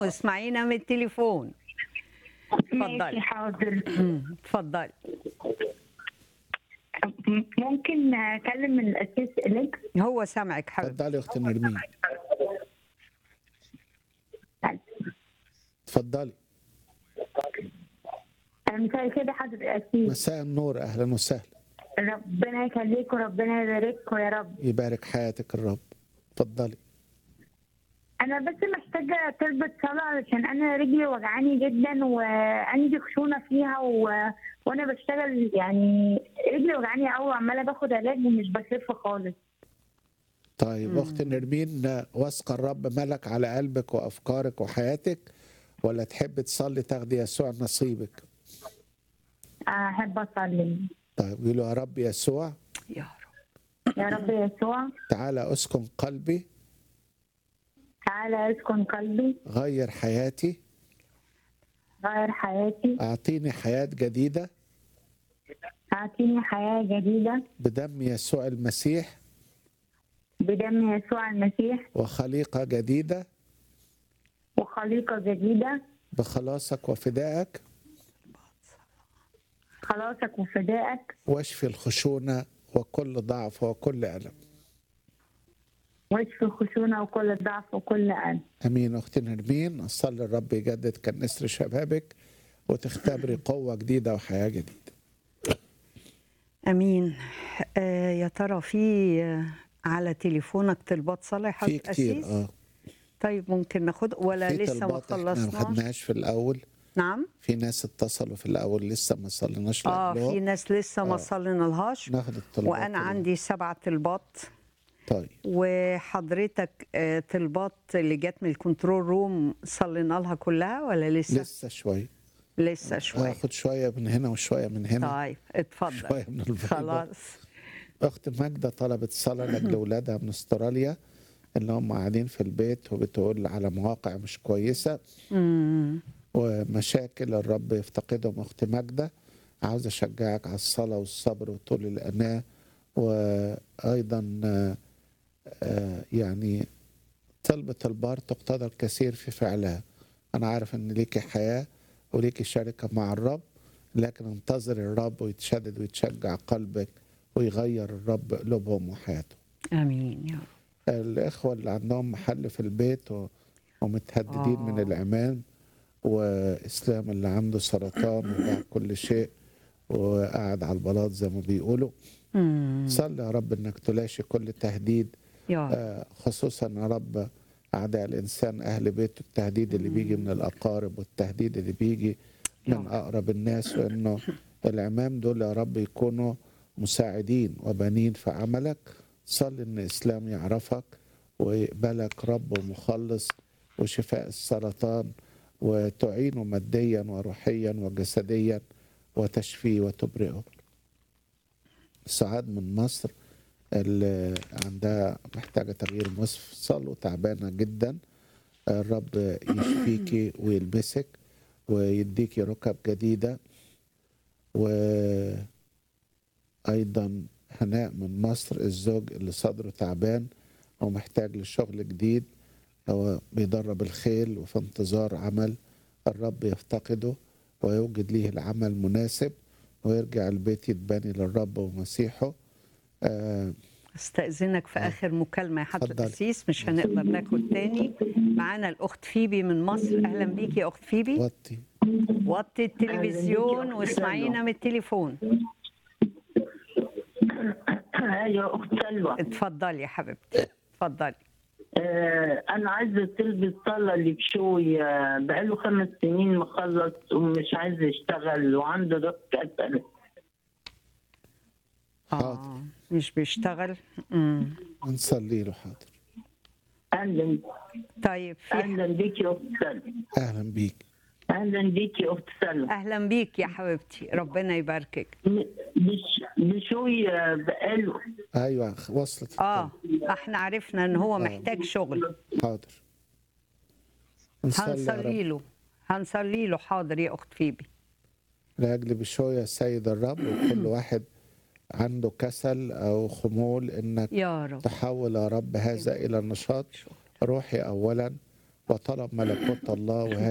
اسمعينا من التليفون اتفضلي. ماشي حاضر مم، اتفضلي م- ممكن اكلم الاساس اليك هو سامعك حبيبي اتفضلي يا اخت نرمين اتفضلي مساء الخير يا حضرة الاسيس مساء النور اهلا وسهلا ربنا يخليك وربنا يبارككم يا رب يبارك حياتك الرب اتفضلي انا بس محتاجه طلبة صلاة علشان انا رجلي وجعاني جدا وعندي خشونة فيها و... وانا بشتغل يعني رجلي وجعاني قوي وعماله باخد علاج ومش بخف خالص طيب اخت نرمين واثقه الرب ملك على قلبك وافكارك وحياتك ولا تحب تصلي تاخدي يسوع نصيبك احب اصلي طيب قولوا يا رب يسوع يا رب يا رب يسوع تعالى اسكن قلبي تعالى اسكن قلبي غير حياتي غير حياتي اعطيني حياه جديده اعطيني حياة جديدة بدم يسوع المسيح بدم يسوع المسيح وخليقه جديده وخليقة جديدة بخلاصك وفدائك خلاصك وفدائك واشفي الخشونه وكل ضعف وكل الم واشفي الخشونة وكل ضعف وكل قلب امين اختي نرمين اصلي الرب يجدد كالنسر شبابك وتختبري قوه جديده وحياه جديده امين آه يا ترى في آه، على تليفونك طلبات صلاه يا في حضرة كتير أسيس؟ اه طيب ممكن ناخد ولا في لسه ما طلبات احنا ما خلصناش خدناش في الاول نعم في ناس اتصلوا في الاول لسه ما صليناش اه لأجلهم. في ناس لسه ما آه. صلينا لهاش ناخد الطلبات وانا كلها. عندي سبع طلبات طيب وحضرتك آه، طلبات اللي جت من الكنترول روم صلينا لها كلها ولا لسه لسه شويه لسه شويه اخد شويه من هنا وشويه من هنا طيب اتفضل شويه من البيضة. خلاص اخت ماجده طلبت صلاه لاجل اولادها من استراليا اللي هم قاعدين في البيت وبتقول على مواقع مش كويسه مم. ومشاكل الرب يفتقدهم اخت ماجده عاوز اشجعك على الصلاه والصبر وطول الاناه وايضا آه، آه، يعني طلبة البار تقتضى الكثير في فعلها انا عارف ان ليكي حياه وليكي شركه مع الرب لكن انتظر الرب ويتشدد ويتشجع قلبك ويغير الرب قلوبهم وحياتهم امين يا رب الإخوة اللي عندهم محل في البيت و- ومتهددين آه. من العمال وإسلام اللي عنده سرطان وباع كل شيء وقاعد على البلاط زي ما بيقولوا مم. صلي يا رب إنك تلاشي كل تهديد يا رب آه، خصوصا يا رب أعداء الإنسان أهل بيته التهديد اللي بيجي من الأقارب والتهديد اللي بيجي يا من رب. أقرب الناس وإنه العمام دول يا رب يكونوا مساعدين وبنين في عملك صلي إن الإسلام يعرفك ويقبلك رب ومخلص وشفاء السرطان وتعينه ماديا وروحيا وجسديا وتشفيه وتبرئه سعاد من مصر اللي عندها محتاجة تغيير مفصل وتعبانة جدا الرب يشفيكي ويلبسك ويديكي ركب جديدة وأيضا هناء من مصر الزوج اللي صدره تعبان ومحتاج لشغل جديد هو بيدرب الخيل وفي انتظار عمل الرب يفتقده ويوجد ليه العمل مناسب ويرجع البيت يتبني للرب ومسيحه آه استأذنك في آه. آخر مكالمة يا حضرة اتفضلي. السيس مش هنقدر ناخد تاني معانا الأخت فيبي من مصر أهلا بيكي يا أخت فيبي وطي وطي التلفزيون واسمعينا من التليفون ايوه اخت سلوى اتفضلي يا حبيبتي اتفضلي آه انا عايزه تلبس صلاه اللي بشوي آه، بقاله خمس سنين مخلص ومش عايز يشتغل وعنده ضغط كسل حاضر. آه مش بيشتغل مم. نصلي له حاضر اهلا طيب في اهلا بيك يا اخت سلوى اهلا بيك اهلا بيك يا اخت سلوى أهلا بيك يا حبيبتي ربنا يباركك م- بش- بشوي آه، بقاله ايوه وصلت آه احنا عرفنا إن هو آه. محتاج شغل حاضر نصلي يا هنصلي رب له هنصلي له حاضر يا أخت فيبي لاجل بشويه سيد الرب وكل واحد عنده كسل او خمول انك يا رب تحول يا رب هذا الى نشاط روحي اولا وطلب ملكوت الله وهذه